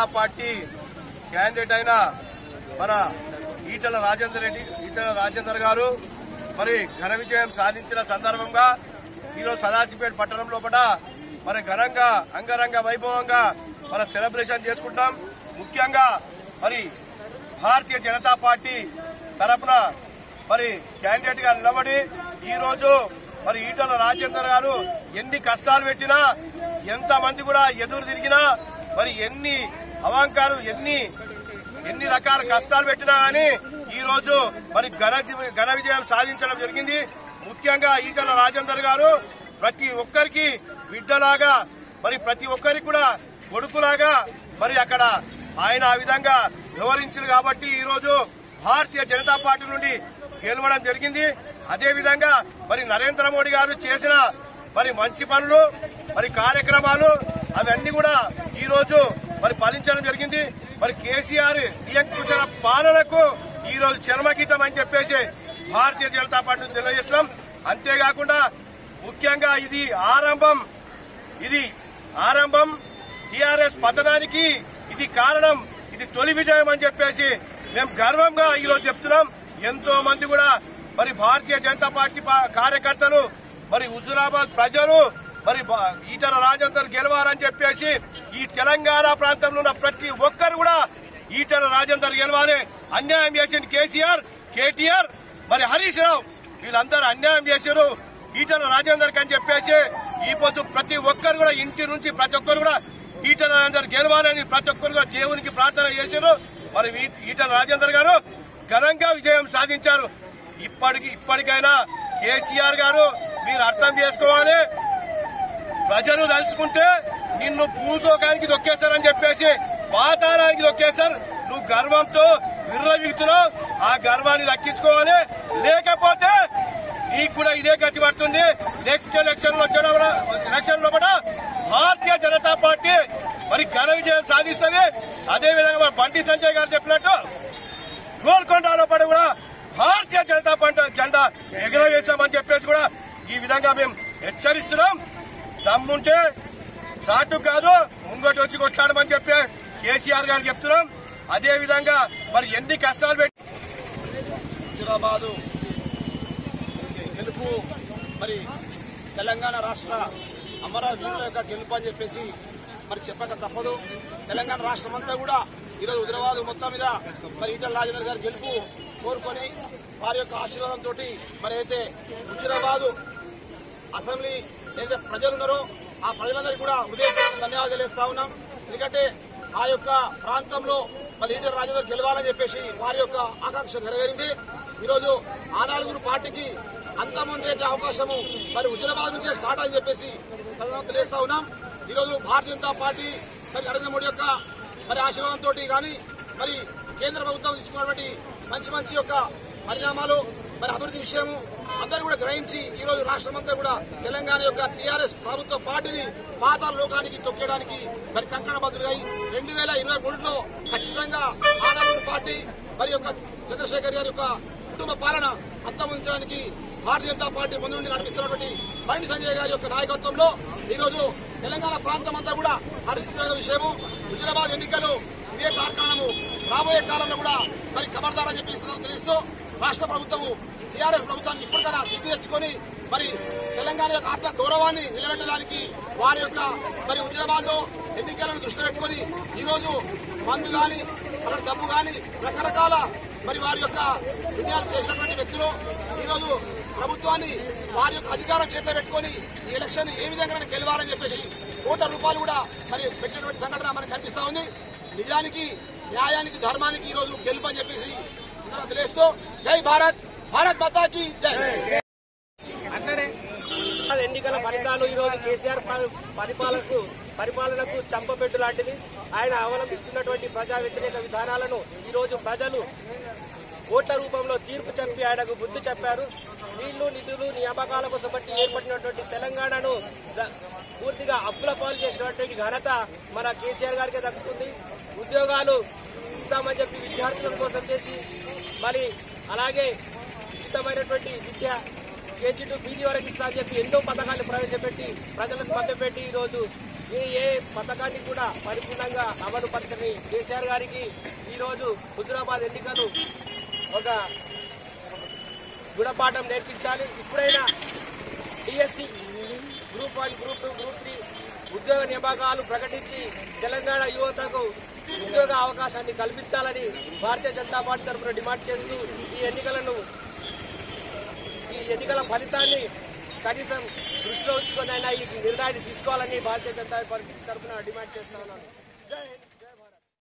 Janata party candidate అయిన మన ఈటల రాజేందర్ రెడ్డి ఈటల రాజేందర్ గారు మరి ఘన విజయం సాధించిన సందర్భంగా ఈరోజు సదాశివపేట పట్టణం లోపల మరి ఘనంగా అంగరంగ వైభవంగా మన సెలబ్రేషన్ చేసుకుంటాం ముఖ్యంగా మరి భారతీయ జనతా పార్టీ తరపున మరి క్యాండిడేట్ గా నిలబడి ఈ రోజు మరి ఈటల రాజేందర్ గారు ఎన్ని కష్టాలు పెట్టినా ఎంత మంది కూడా ఎదురు తిరిగినా మరి ఎన్ని అవాంకాలు ఎన్ని ఎన్ని రకాల కష్టాలు పెట్టినా గానీ ఈ రోజు మరి ఘన జి- ఘన విజయం సాధించడం జరిగింది ముఖ్యంగా ఈటల రాజేందర్ గారు ప్రతి ఒక్కరికి బిడ్డలాగా మరి ప్రతి ఒక్కరికి కూడా కొడుకులాగా మరి అక్కడ ఆయన ఆ విధంగా వివరించారు కాబట్టి ఈ రోజు భారతీయ జనతా పార్టీ నుండి గెలవడం జరిగింది అదే విధంగా మరి నరేంద్ర మోడీ గారు చేసిన మరి మంచి పనులు మరి కార్యక్రమాలు అవన్నీ కూడా ఈ రోజు మరి ఫలించడం జరిగింది మరి కేసీఆర్ నియంకుశ పాలనకు ఈ రోజు చర్మగీతం అని చెప్పేసి భారతీయ జనతా పార్టీ తెలియజేస్తున్నాం అంతేకాకుండా ముఖ్యంగా ఇది ఆరంభం ఇది ఆరంభం టిఆర్ఎస్ పతనానికి ఇది కారణం ఇది తొలి విజయం అని చెప్పేసి మేము గర్వంగా ఈరోజు చెప్తున్నాం ఎంతో మంది కూడా మరి భారతీయ జనతా పార్టీ పా- కార్యకర్తలు మరి హుజురాబాద్ ప్రజలు మరి బా- ఈటల రాజేందర్ గెలవాలని చెప్పేసి ఈ తెలంగాణ ప్రాంతంలో ఉన్న ప్రతి ఒక్కరు కూడా ఈటల రాజేందర్ గెలవాలి అన్యాయం చేసిన కేసీఆర్ కేటీఆర్ మరి హరీష్ రావు వీళ్ళందరూ అన్యాయం చేశారు ఈటల రాజేందర్ అని చెప్పేసి ఈ పొద్దు ప్రతి ఒక్కరు కూడా ఇంటి నుంచి ప్రతి ఒక్కరు కూడా ఈటల రాజేందర్ గెలవాలని ప్రతి ఒక్కరు కూడా దేవునికి ప్రార్థన చేశారు మరి ఈ- ఈటల రాజేందర్ గారు ఘనంగా విజయం సాధించారు ఇప్పటికి ఇప్పటికైనా కేసీఆర్ గారు మీరు అర్థం చేసుకోవాలి ప్రజలు తలుచుకుంటే నిన్ను భూతోకానికి దొక్కేస్తారని చెప్పేసి పాతాళానికి దొక్కేస్తారు నువ్వు గర్వంతో విర్రవీగుతున్నావు ఆ గర్వాన్ని దక్కించుకోవాలి లేకపోతే నీకు కూడా ఇదే గతి పడుతుంది నెక్స్ట్ ఎలక్షన్ లో వచ్చడం ఎలక్షన్ లోపల భారతీయ జనతా పార్టీ మరి ఘన విజయం సాధిస్తుంది అదేవిధంగా మన బండి సంజయ్ గారు చెప్పినట్టు గోల్కొండలో పడి కూడా భారతీయ జనతా పార్టీ జెండా ఎగురవేస్తామని చెప్పేసి కూడా ఈ విధంగా మేము హెచ్చరిస్తున్నాం దమ్ముంటే సాటు కాదు ముంగటి వచ్చి కొట్లాడమని చెప్పి కేసీఆర్ గారు చెప్తున్నాం అదే విధంగా మరి ఎన్ని కష్టాలు పెట్టి హుజురాబాదు గెలుపు మరి తెలంగాణ రాష్ట్ర అమరవీరుల యొక్క గెలుపు అని చెప్పేసి మరి చెప్పక తప్పదు తెలంగాణ రాష్ట్రం అంతా కూడా ఈరోజు హుజురాబాద్ మొత్తం మీద మరి ఈటల రాజేందర్ గారి గెలుపు కోరుకొని వారి యొక్క ఆశీర్వాదంతో మరి అయితే హుజురాబాదు అసెంబ్లీ ఏదైతే ప్రజలు ఉన్నారో ఆ ప్రజలందరికీ కూడా హృదయపూర్వక ధన్యవాదాలు తెలియజేస్తా ఉన్నాం ఎందుకంటే ఆ యొక్క ప్రాంతంలో మరి లీడర్ రాజేందర్ గెలవాలని చెప్పేసి వారి యొక్క ఆకాంక్ష నెరవేరింది ఈరోజు ఆ నలుగురు పార్టీకి అంతమంది అవకాశము మరి హుజరాబాద్ నుంచే స్టార్ట్ అని చెప్పేసి ప్రజలకు తెలియజేస్తా ఉన్నాం ఈరోజు భారతీయ జనతా పార్టీ మరి నరేంద్ర మోడీ యొక్క మరి ఆశీర్వాదంతో కానీ మరి కేంద్ర ప్రభుత్వం తీసుకున్నటువంటి మంచి మంచి యొక్క పరిణామాలు మరి అభివృద్ధి విషయము అందరూ కూడా గ్రహించి ఈ రోజు రాష్ట్రం అంతా కూడా తెలంగాణ యొక్క టీఆర్ఎస్ ప్రభుత్వ పార్టీని పాతాల లోకానికి తొక్కడానికి మరి కంకణ బదులుగా రెండు వేల ఇరవై మూడులో ఖచ్చితంగా ఆనాడు పార్టీ మరి యొక్క చంద్రశేఖర్ గారి యొక్క కుటుంబ పాలన అంతమొందించడానికి భారతీయ జనతా పార్టీ ముందు నుండి నడిపిస్తున్నటువంటి బండి సంజయ్ గారి యొక్క నాయకత్వంలో ఈ రోజు తెలంగాణ ప్రాంతం అంతా కూడా హర్షిస్తున్న విషయము హుజరాబాద్ ఎన్నికలు ఇదే కార్యక్రమము రాబోయే కాలంలో కూడా మరి ఖబర్దారని చెప్పి ఇస్తున్నారు తెలుస్తూ రాష్ట్ర ప్రభుత్వము టీఆర్ఎస్ ప్రభుత్వాన్ని ఇప్పటికైనా సిగ్గు తెచ్చుకొని మరి తెలంగాణ యొక్క ఆత్మ గౌరవాన్ని నిలబెట్టడానికి వారి యొక్క మరి హుజరాబాద్ లో ఎన్నికలను దృష్టిలో పెట్టుకొని ఈ రోజు మందు గాని అక్కడ డబ్బు గాని రకరకాల మరి వారి యొక్క విజయాలు చేసినటువంటి వ్యక్తులు ఈ రోజు ప్రభుత్వాన్ని వారి యొక్క అధికారం చేతిలో పెట్టుకొని ఈ ఎలక్షన్ ఏ విధంగా గెలవాలని చెప్పేసి కోట్ల రూపాయలు కూడా మరి పెట్టినటువంటి సంఘటన మనకు కనిపిస్తా ఉంది నిజానికి న్యాయానికి ధర్మానికి ఈ రోజు గెలుపు అని చెప్పేసి అందరూ తెలియస్తూ జై భారత్ భారత్ మాతాకి జై ఎన్నికల ఫలితాలు ఈ రోజు కేసీఆర్ ప- పరిపాలనకు పరిపాలనకు చంపబెట్టు లాంటిది ఆయన అవలంబిస్తున్నటువంటి ప్రజా వ్యతిరేక విధానాలను ఈ రోజు ప్రజలు ఓట్ల రూపంలో తీర్పు చెప్పి ఆయనకు బుద్ధి చెప్పారు నీళ్లు నిధులు నియామకాల కోసం బట్టి ఏర్పడినటువంటి తెలంగాణను ద- పూర్తిగా అప్పుల పాలు చేసినటువంటి ఘనత మన కేసీఆర్ గారికి దక్కుతుంది ఉద్యోగాలు ఇస్తామని చెప్పి విద్యార్థుల కోసం చేసి మరి అలాగే ఉచితమైనటువంటి విద్య కేజీ టు పీజీ వరకు ఇస్తా అని చెప్పి ఎన్నో పథకాలు ప్రవేశపెట్టి ప్రజలకు మభ్యపెట్టి ఈ రోజు ఏ ఏ పథకాన్ని కూడా పరిపూర్ణంగా అమలు పరచని కేసీఆర్ గారికి ఈరోజు హుజురాబాద్ ఎన్నికలు ఒక గుణపాఠం నేర్పించాలి ఇప్పుడైనా DSC group one group two group three ఉద్యోగ నియామకాలు ప్రకటించి తెలంగాణ యువతకు ఉద్యోగ అవకాశాన్ని కల్పించాలని భారతీయ జనతా పార్టీ తరఫున డిమాండ్ చేస్తూ ఈ ఎన్నికలను ఈ ఎన్నికల ఫలితాన్ని కనీసం దృష్టిలో ఉంచుకొని అయినా ఈ నిర్ణయాన్ని తీసుకోవాలని భారతీయ జనతా పార్టీ తరఫున డిమాండ్ చేస్తా ఉన్నాను జై హింద్